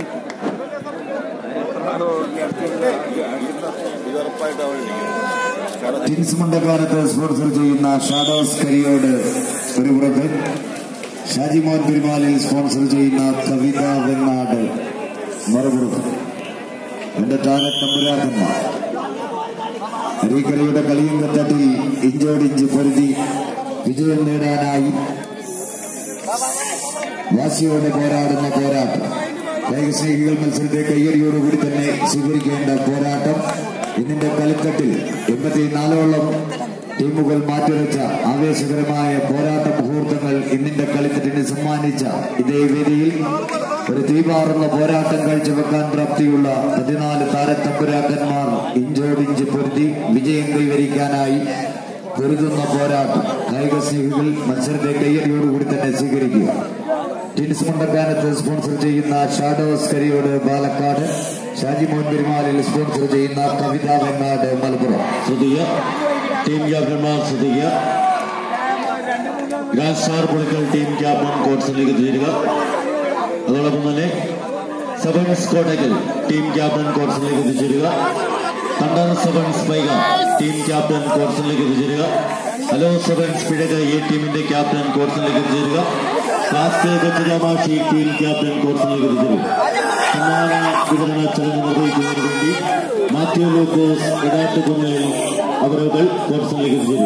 ടിൻസ് മണ്ടക്കാലത്ത് sponsor ചെയ്യുന്ന shadows കരിയോട് ഒരു പുറത്ത് ഷാജിമോൻ പെരുമാലിൽ സ്പോൺസർ ചെയ്യുന്ന കവിത വെങ്ങാട് മറുപുറത്ത് എന്റെ താരൻ നമ്പുരാക്കന്മാർ അരീക്കരയുടെ കളിയങ്കത്തട്ടിൽ ഇഞ്ചോടിഞ്ച് പൊരുതി വിജയം നേടാനായി വാശിയോടെ പോരാടുന്ന പോരാട്ടം കായിക സ്നേഹികൾ മത്സരത്തെ കയ്യടിയോടുകൂടി തന്നെ സ്വീകരിക്കേണ്ട പോരാട്ടം ഇന്നിന്റെ കളിത്തട്ടിൽ എൺപത്തിനാലോളം ടീമുകൾ മാറ്റിവെച്ച ആവേശകരമായ പോരാട്ട മുഹൂർത്തങ്ങൾ ഇന്നിന്റെ കളിത്തട്ടിന് സമ്മാനിച്ച ഇതേ വേദിയിൽ ഒരു തീപാറുള്ള പോരാട്ടം കാഴ്ചവെക്കാൻ പ്രാപ്തിയുള്ള പതിനാല് താരത്തമ്പുരാക്കന്മാർ ഇഞ്ചോടിഞ്ച് പൊരുതി വിജയം കൈവരിക്കാനായി പൊരുതുന്ന പോരാട്ടം കായിക സ്നേഹികൾ മത്സരത്തെ കയ്യടിയോടുകൂടി തന്നെ സ്വീകരിക്കുക ടിൻസ് മുണ്ടക്കാനത്ത് സ്പോൺസർ ചെയ്യുന്ന ഷാഡോസ് കരിയോട് പാലക്കാട് ഷാജിമോൻ പെരുമാലിൽ സ്പോൺസർ ചെയ്യുന്ന കവിത വെങ്ങാട് മലപ്പുറം ശ്രദ്ധിക്കുക ടീം ക്യാപ്റ്റന്മാർ ശ്രദ്ധിക്കുക grand star Pulikkal team captain കോഴ്സിലേക്ക് ചേരുക അതോടൊപ്പം തന്നെ സെവൻസ് കോട്ടക്കൽ ടീം ക്യാപ്റ്റൻ കോഴ്സിലേക്ക് എത്തിച്ചേരുക thunder sevens Paika team captain കോഴ്സിലേക്ക് എത്തിച്ചേരുക ഹലോ സെവൻസ് പിഴക എ ടീമിന്റെ ക്യാപ്റ്റൻ കോഴ്സിലേക്ക് എത്തിച്ചേരുക ക്ലാസ് കൊച്ചുരാമാഷി ടീം ക്യാപ്റ്റൻ കോഴ്സിലേക്ക് എത്തിച്ചേരുക സമ്മാന വിതരണ ചടങ്ങ് നിർവഹിക്കുന്നതിന് വേണ്ടി മാത്യു ലൂക്കോസ് ഇടാട്ടുകുന്നിൽ അവരുകൾ കോഴ്സിലേക്ക് എത്തിച്ചേരുക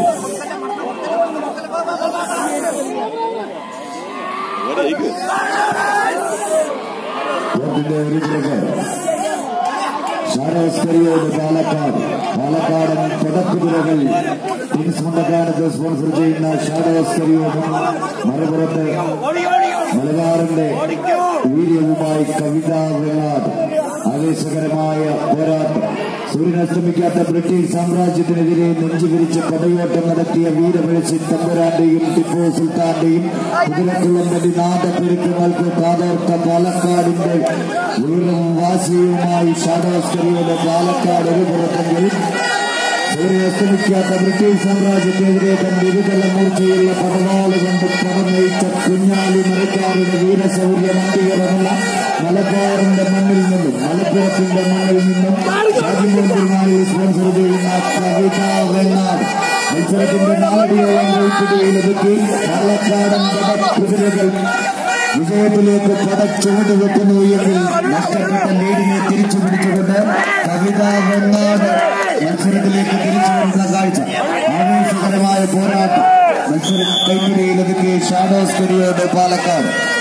കോർട്ടിന്റെ ഒരു പ്രകാരം ഷാഡോസ് കരിയോട് പാലക്കാട് പാലക്കാടൻ പടക്കുതിരകൾ ടിൻസ് മുണ്ടക്കാനത്ത് സ്പോൺസർ ചെയ്യുന്ന ഷാഡോസ് കരിയോടും മലപ്പുറത്തെ മലബാറിന്റെ വീര്യവുമായി കവിത വെള്ളാട് ആവേശകരമായ പോരാട്ടം സൂര്യനസ്തമിക്കാത്ത ബ്രിട്ടീഷ് സാമ്രാജ്യത്തിനെതിരെ നെഞ്ചുവിരിച്ച് പടയോട്ടം നടത്തിയ വീരപഴശ്ശി തമ്പുരാന്റെയും ടിപ്പു സുൽത്താന്റെയും കുതിരക്കുളം നടി നാദപ്പെരുക്കങ്ങൾക്ക് കാതോർത്ത പാലക്കാടിന്റെ വീറും വാശിയുമായി ഷാഡോസ്കറിയുടെ പാലക്കാട് ഒരു പുറത്തെങ്കിൽ സൂര്യാസ്തമിക്കാത്ത ബ്രിട്ടീഷ് സാമ്രാജ്യത്തിനെതിരെ തന്റെ ഇരുതല മൂർച്ചയുള്ള പടവാള് കൊണ്ട് പടനയിച്ച കുഞ്ഞാലി മരക്കാരുടെ വീരശൗര്യം അന്തികരമുള്ള മലബാറിന്റെ മണ്ണിൽ നിന്നും മലപ്പുറത്തിന്റെ മണ്ണിൽ നിന്നും ഷാജിമോൻ പെരുമാളിൽ സ്പോൺസർ ചെയ്യുന്ന കവിത വെങ്ങാട് മത്സരത്തിന്റെ നാലടിയോളം കൈപ്പിടിയിലൊതുക്കി പാലക്കാടൻ പടക്കുതിരകൾ വിജയത്തിലേക്ക് പടച്ചുകൊണ്ട് വെക്കുന്നു എങ്കിൽ നഷ്ടപ്പെട്ട ലീഡിനെ തിരിച്ചു പിടിച്ചുകൊണ്ട് കവിത വെങ്ങാട് മത്സരത്തിലേക്ക് തിരിച്ചു വരുന്ന കാഴ്ച ആവേശകരമായ പോരാട്ടം മത്സരം കൈപ്പിടിയിലൊതുക്കി ഷാഡോസ് കരിയോട് പാലക്കാട്